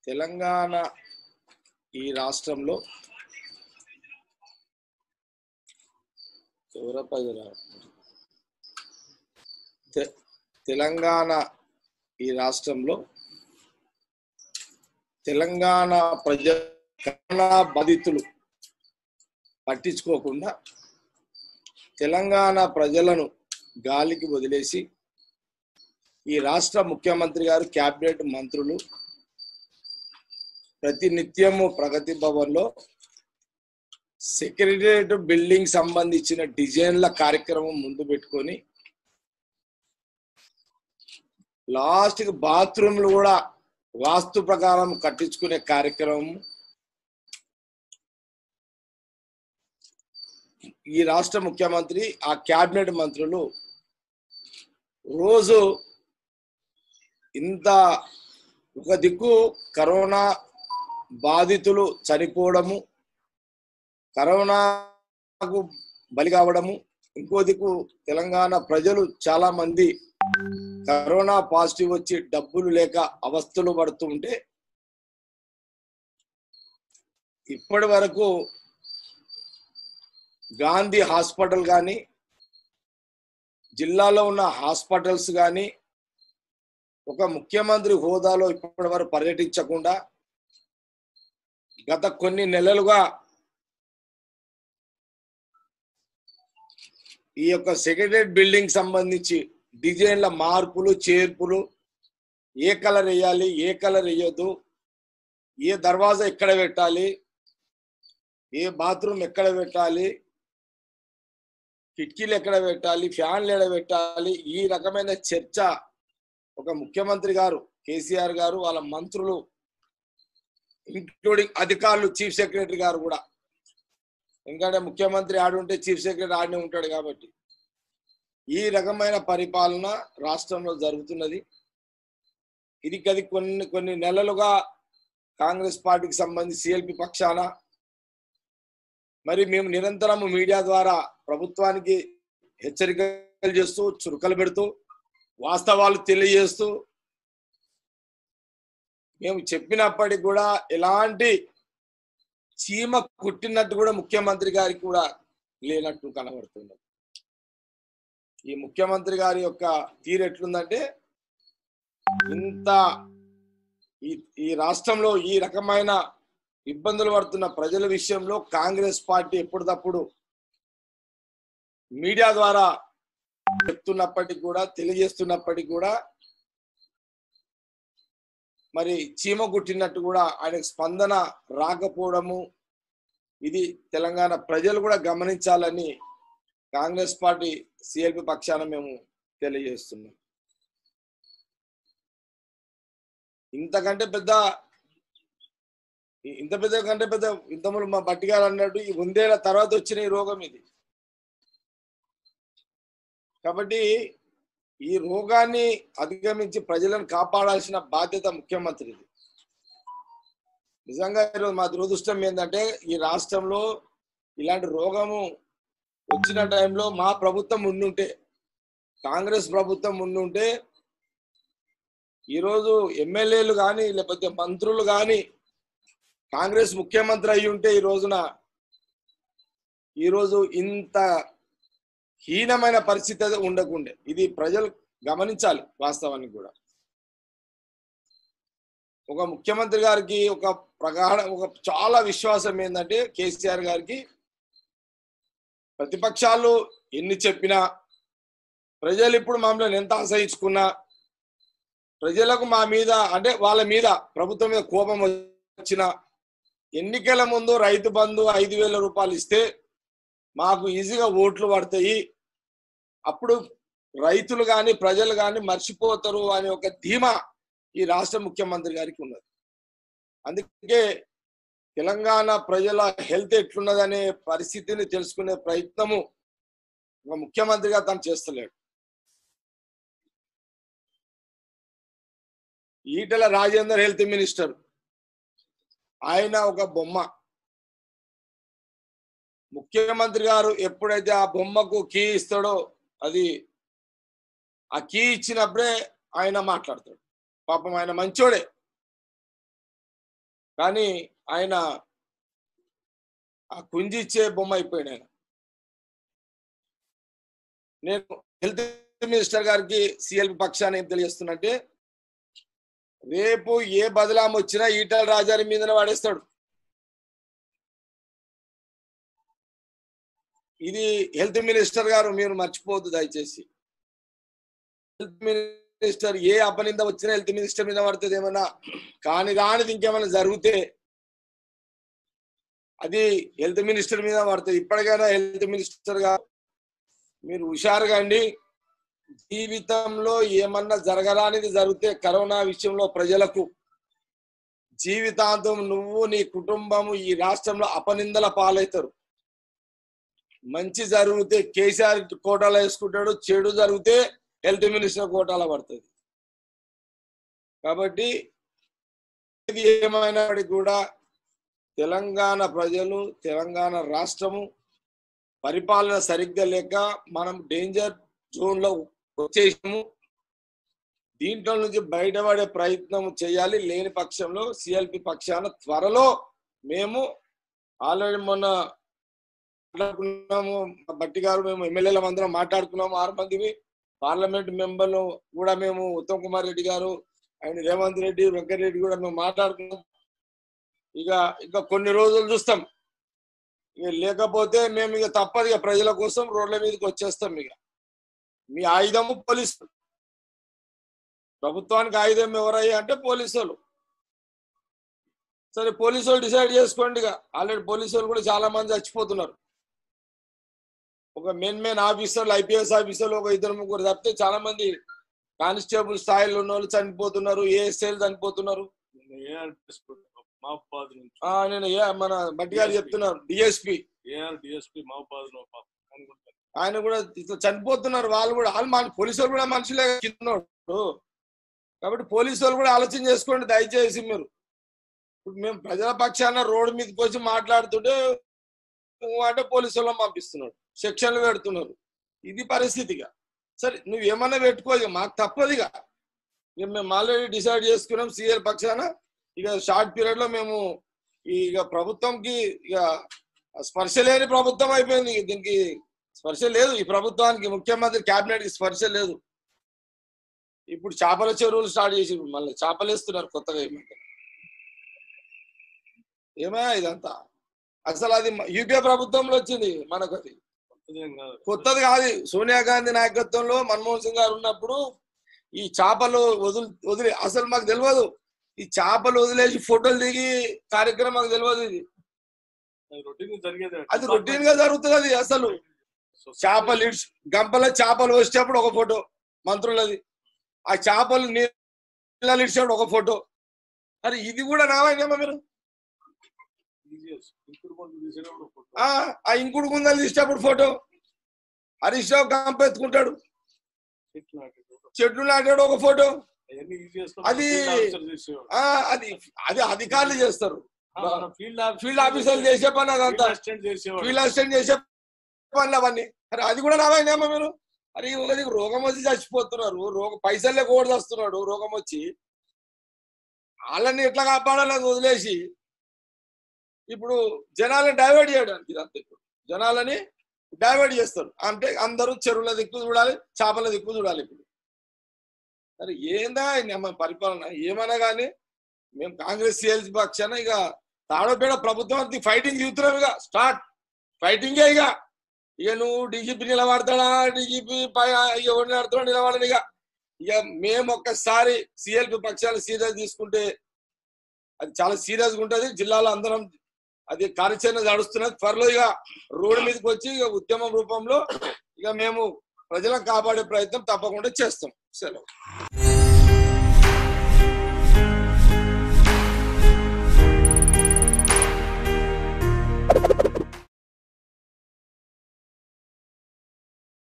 తెలంగాణ ఈ రాష్ట్రంలో ఎవరో ప్రజలు తె- తెలంగాణ ఈ రాష్ట్రంలో తెలంగాణ ప్రజ కరోనా బాధితులు పట్టించుకోకుండా తెలంగాణ ప్రజలను గాలికి వదిలేసి ఈ రాష్ట్ర ముఖ్యమంత్రి గారు క్యాబినెట్ మంత్రులు ప్రతి నిత్యము ప్రగతి భవన్లో సెక్రటరియట్ బిల్డింగ్ సంబంధించిన డిజైన్ల కార్యక్రమం ముందు పెట్టుకొని లాస్ట్ కి బాత్రూమ్లు కూడా వాస్తు ప్రకారం కట్టించుకునే కార్యక్రమం ఈ రాష్ట్ర ముఖ్యమంత్రి ఆ క్యాబినెట్ మంత్రులు రోజు ఇంత ఒక దిక్కు కరోనా బాధితులు చనిపోవడము కరోనాకు బలి కావడము ఇంకో దిక్కు తెలంగాణ ప్రజలు చాలా మంది కరోనా పాజిటివ్ వచ్చి డబ్బులు లేక అవస్థలు పడుతూ ఉంటే ఇప్పటి వరకు గాంధీ హాస్పిటల్ కానీ జిల్లాలో ఉన్న హాస్పిటల్స్ కానీ ఒక ముఖ్యమంత్రి హోదాలో ఇప్పటి వరకు పర్యటించకుండా గత కొన్ని నెలలుగా ఈ యొక్క సెక్రటరియట్ బిల్డింగ్ సంబంధించి డిజైన్ల మార్పులు చేర్పులు ఏ కలర్ వేయాలి ఏ కలర్ వేయొద్దు ఏ దర్వాజా ఎక్కడ పెట్టాలి ఏ బాత్రూమ్ ఎక్కడ పెట్టాలి కిటికీలు ఎక్కడ పెట్టాలి ఫ్యాన్లు ఎక్కడ పెట్టాలి ఈ రకమైన చర్చ ఒక ముఖ్యమంత్రి గారు కేసీఆర్ గారు వాళ్ళ మంత్రులు ఇంక్లూడింగ్ అధికారులు చీఫ్ సెక్రటరీ గారు కూడా ఎందుకంటే ముఖ్యమంత్రి ఆడుంటే చీఫ్ సెక్రటరీ ఆడనే ఉంటాడు కాబట్టి ఈ రకమైన పరిపాలన రాష్ట్రంలో జరుగుతున్నది ఇది కది కొన్ని కొన్ని నెలలుగా కాంగ్రెస్ పార్టీకి సంబంధించి సిఎల్పి పక్షాన మరి మేము నిరంతరం మీడియా ద్వారా ప్రభుత్వానికి హెచ్చరికలు చేస్తూ చురుకలు పెడుతూ వాస్తవాలు తెలియజేస్తూ మేము చెప్పినప్పటికి కూడా ఎలాంటి చీమ కుట్టినట్టు కూడా ముఖ్యమంత్రి గారికి కూడా లేనట్టు కనబడుతుంది ఈ ముఖ్యమంత్రి గారి యొక్క తీరు ఎట్లుందంటే ఇంత ఈ ఈ రాష్ట్రంలో ఈ రకమైన ఇబ్బందులు పడుతున్న ప్రజల విషయంలో కాంగ్రెస్ పార్టీ ఎప్పటికప్పుడు మీడియా ద్వారా చెప్తున్నప్పటికీ కూడా తెలియజేస్తున్నప్పటికీ కూడా మరి చీమ కుట్టినట్టు కూడా ఆయనకు స్పందన రాకపోవడము ఇది తెలంగాణ ప్రజలు కూడా గమనించాలని కాంగ్రెస్ పార్టీ సిఎల్పి పక్షాన మేము తెలియజేస్తున్నాం ఇంతకంటే పెద్ద ఇంత పెద్ద కంటే పెద్ద ఇంతములు మా బట్టిగారు అన్నట్టు ఈ వందేళ్ల తర్వాత వచ్చిన ఈ రోగం ఇది కాబట్టి ఈ రోగాన్ని అధిగమించి ప్రజలను కాపాడాల్సిన బాధ్యత ముఖ్యమంత్రిది నిజంగా ఈరోజు మా దురదృష్టం ఏంటంటే ఈ రాష్ట్రంలో ఇలాంటి రోగము వచ్చిన టైంలో మా ప్రభుత్వం ఉండుంటే కాంగ్రెస్ ప్రభుత్వం ఉండుంటే ఈరోజు ఎమ్మెల్యేలు కానీ లేకపోతే మంత్రులు కానీ కాంగ్రెస్ ముఖ్యమంత్రి అయి ఉంటే ఈ రోజున ఈరోజు ఇంత హీనమైన పరిస్థితి అయితే ఉండకుండే ఇది ప్రజలు గమనించాలి వాస్తవానికి కూడా ఒక ముఖ్యమంత్రి గారికి ఒక ప్రగాఢ ఒక చాలా విశ్వాసం ఏంటంటే కేసీఆర్ గారికి ప్రతిపక్షాలు ఎన్ని చెప్పినా ప్రజలు ఇప్పుడు మమ్మల్ని ఎంత ఆశ్రయించుకున్నా ప్రజలకు మా మీద అంటే వాళ్ళ మీద ప్రభుత్వం మీద కోపం వచ్చిన ఎన్నికల ముందు రైతు బంధు ఐదు వేల రూపాయలు ఇస్తే మాకు ఈజీగా ఓట్లు పడతాయి అప్పుడు రైతులు కానీ ప్రజలు కానీ మర్చిపోతారు అనే ఒక ధీమా ఈ రాష్ట్ర ముఖ్యమంత్రి గారికి ఉన్నది అందుకే తెలంగాణ ప్రజల హెల్త్ ఎట్లున్నదనే పరిస్థితిని తెలుసుకునే ప్రయత్నము ఒక ముఖ్యమంత్రిగా తను చేస్తలేడు ఈటల రాజేందర్ హెల్త్ మినిస్టర్ ఆయన ఒక బొమ్మ ముఖ్యమంత్రి గారు ఎప్పుడైతే ఆ బొమ్మకు కీ ఇస్తాడో అది ఆ కీ ఇచ్చినప్పుడే ఆయన మాట్లాడతాడు పాపం ఆయన మంచోడే కానీ ఆయన ఆ కుంజి ఇచ్చే బొమ్మ అయిపోయాడు ఆయన నేను హెల్త్ మినిస్టర్ గారికి సిఎల్పి పక్షాన్ని ఏం తెలియజేస్తున్నట్టే రేపు ఏ బదలాం వచ్చినా ఈటల రాజారి మీదనే వాడేస్తాడు ఇది హెల్త్ మినిస్టర్ గారు మీరు మర్చిపోవద్దు దయచేసి హెల్త్ మినిస్టర్ ఏ అపనింద వచ్చినా హెల్త్ మినిస్టర్ మీద పడుతుంది ఏమన్నా కాని కానిది ఇంకేమైనా జరిగితే అది హెల్త్ మినిస్టర్ మీద పడుతుంది ఇప్పటికైనా హెల్త్ మినిస్టర్ గా మీరు హుషారుగా అండి జీవితంలో ఏమన్నా జరగరానిది జరిగితే కరోనా విషయంలో ప్రజలకు జీవితాంతం నువ్వు నీ కుటుంబము ఈ రాష్ట్రంలో అపనిందల పాలవుతారు మంచి జరిగితే కేసీఆర్ కోటాలో వేసుకుంటాడు చెడు జరిగితే హెల్త్ మినిస్టర్ కోటాలో పడుతుంది కాబట్టి ఇది ఏమైనప్పటికీ కూడా తెలంగాణ ప్రజలు తెలంగాణ రాష్ట్రము పరిపాలన సరిగ్గా లేక మనం డేంజర్ జోన్ లో వచ్చేసాము దీంట్లో నుంచి బయటపడే ప్రయత్నం చేయాలి లేని పక్షంలో సిఎల్పి పక్షాన త్వరలో మేము ఆల్రెడీ మొన్న మాట్లాడుకున్నాము బట్టి గారు మేము ఎమ్మెల్యేల అందరం మాట్లాడుకున్నాము ఆరు మందివి పార్లమెంట్ మెంబర్లు కూడా మేము ఉత్తమ్ కుమార్ రెడ్డి గారు ఆయన రేవంత్ రెడ్డి వెంకటరెడ్డి కూడా మేము మాట్లాడుకున్నాం ఇక ఇక కొన్ని రోజులు చూస్తాం ఇక లేకపోతే మేము ఇక తప్పదు ఇక ప్రజల కోసం రోడ్ల మీదకి వచ్చేస్తాం ఇక మీ ఆయుధము పోలీసు ప్రభుత్వానికి ఆయుధం ఎవరయ్యా అంటే పోలీసు వాళ్ళు సరే పోలీసు వాళ్ళు డిసైడ్ చేసుకోండి ఇక ఆల్రెడీ పోలీసు వాళ్ళు కూడా చాలా మంది చచ్చిపోతున్నారు ఒక మెయిన్ మెయిన్ ఆఫీసర్లు ఐపీఎస్ ఆఫీసర్లు ఒక ఇద్దరు ముగ్గురు తప్పితే చాలా మంది కానిస్టేబుల్ స్థాయిలో ఉన్న వాళ్ళు చనిపోతున్నారు ఏఎస్ఐలు చనిపోతున్నారు ఏఆర్ మహబాద్ నుంచి ఆ నేను ఏ మన బట్టి గారు చెప్తున్నారు డిఎస్పి ఏఆర్ డిఎస్పీ మహబాద్ లో పాపం అనుకుంటాను ఆయన కూడా ఇట్లా చనిపోతున్నారు వాళ్ళు కూడా వాళ్ళు మన పోలీసు వాళ్ళు కూడా మనుషులే కిందన్నాడు కాబట్టి పోలీసు వాళ్ళు కూడా ఆలోచన చేసుకోండి దయచేసి మీరు ఇప్పుడు మేము ప్రజల పక్షాన రోడ్డు మీదకి వచ్చి మాట్లాడుతుంటే నువ్వు అంటే పోలీసు వాళ్ళని పంపిస్తున్నాడు సెక్షన్లు పెడుతున్నారు ఇది పరిస్థితిగా సరే నువ్వు ఏమన్నా పెట్టుకో ఇక మాకు తప్పదిగా ఇక మేము ఆల్రెడీ డిసైడ్ చేసుకున్నాం సీఎల్ పక్షాన ఇక షార్ట్ పీరియడ్ లో మేము ఈ ఇక ప్రభుత్వంకి ఇక స్పర్శ లేని ప్రభుత్వం అయిపోయింది ఇక దీనికి స్పర్శ లేదు ఈ ప్రభుత్వానికి ముఖ్యమంత్రి కేబినెట్ కి స్పర్శ లేదు ఇప్పుడు చేపల చెరువులు స్టార్ట్ చేసి మళ్ళీ చేపలు వేస్తున్నారు కొత్తగా ఈ మధ్య. ఏమయ్యా ఇదంతా అసలు అది యూపీఏ ప్రభుత్వంలో వచ్చింది మనకు అది కొత్తదేం కాదు కొత్తది కాదు సోనియా గాంధీ నాయకత్వంలో మన్మోహన్ సింగ్ గారు ఉన్నప్పుడు ఈ చేపలు వదిలి వదిలి అసలు మాకు తెలియదు ఈ చేపలు వదిలేసి ఫోటోలు దిగి కార్యక్రమం మాకు తెలియదు ఇది అది రొటీన్ జరిగేది అది రొటీన్ గా జరుగుతుంది అది అసలు చేపలు ఇడ్చి గంపల చేపలు వచ్చేటప్పుడు ఒక ఫోటో మంత్రులది ఆ చేపలు నీళ్ళ ఇచ్చేటప్పుడు ఒక ఫోటో అరే ఇది కూడా నావైనా మీరు ఇంకుడు మందు తీసేటప్పుడు ఫోటో ఆ ఆ ఇంకుడు గుందలు తీసేటప్పుడు ఫోటో హరీష్ రావు గంప ఎత్తుకుంటాడు చెట్లు నాటేది ఒక- చెట్లు నాటాడు ఒక ఫోటో అవన్నీ ఈజీ అది- ఆ అది అది అధికారులు చేస్తారు ఫీల్డ్ ఫీల్డ్ ఆఫీసర్లు చేసే పని అదంతా అసిస్టెంట్ చేసేవాడు ఫీల్డ్ అసిస్టెంట్ చేసే పనులు అవన్నీ అరే అది కూడా నావైనామా మీరు అరే ఒకరికి రోగం వచ్చి చచ్చిపోతున్నారు రోగం పైసలే కూడా వస్తున్నాడు రోగం వచ్చి వాళ్ళని ఎట్లా కాపాడాలని వదిలేసి ఇప్పుడు జనాలను డైవర్ట్ చేయడానికి ఇదంతా ఇప్పుడు జనాలని డైవర్ట్ చేస్తారు అంటే అందరూ చెరువుల దిక్కు చూడాలి చేపల దిక్కు చూడాలి ఇప్పుడు సరే ఏందా ఈ మన పరిపాలన ఏమన్నా కానీ మేము కాంగ్రెస్ సిఎల్సి పక్షాన ఇక తాడోపేడ ప్రభుత్వం ఫైటింగ్ దిగుతున్నాం ఇక స్టార్ట్ ఫైటింగే ఇక ఇక నువ్వు డీజీపీ నిలబడతాడా డీజీపీ పై ఎవరు నిలబడతాడో నిలబడని ఇక ఇక మేము ఒక్కసారి సిఎల్పి పక్షాలు సీరియస్ తీసుకుంటే అది చాలా సీరియస్ గా ఉంటది జిల్లాలో అందరం అది కార్యాచరణ నడుస్తున్నది త్వరలో ఇక రోడ్డు మీదకి వచ్చి ఇక ఉద్యమం రూపంలో ఇక మేము ప్రజలను కాపాడే ప్రయత్నం తప్పకుండా చేస్తాం సెలవు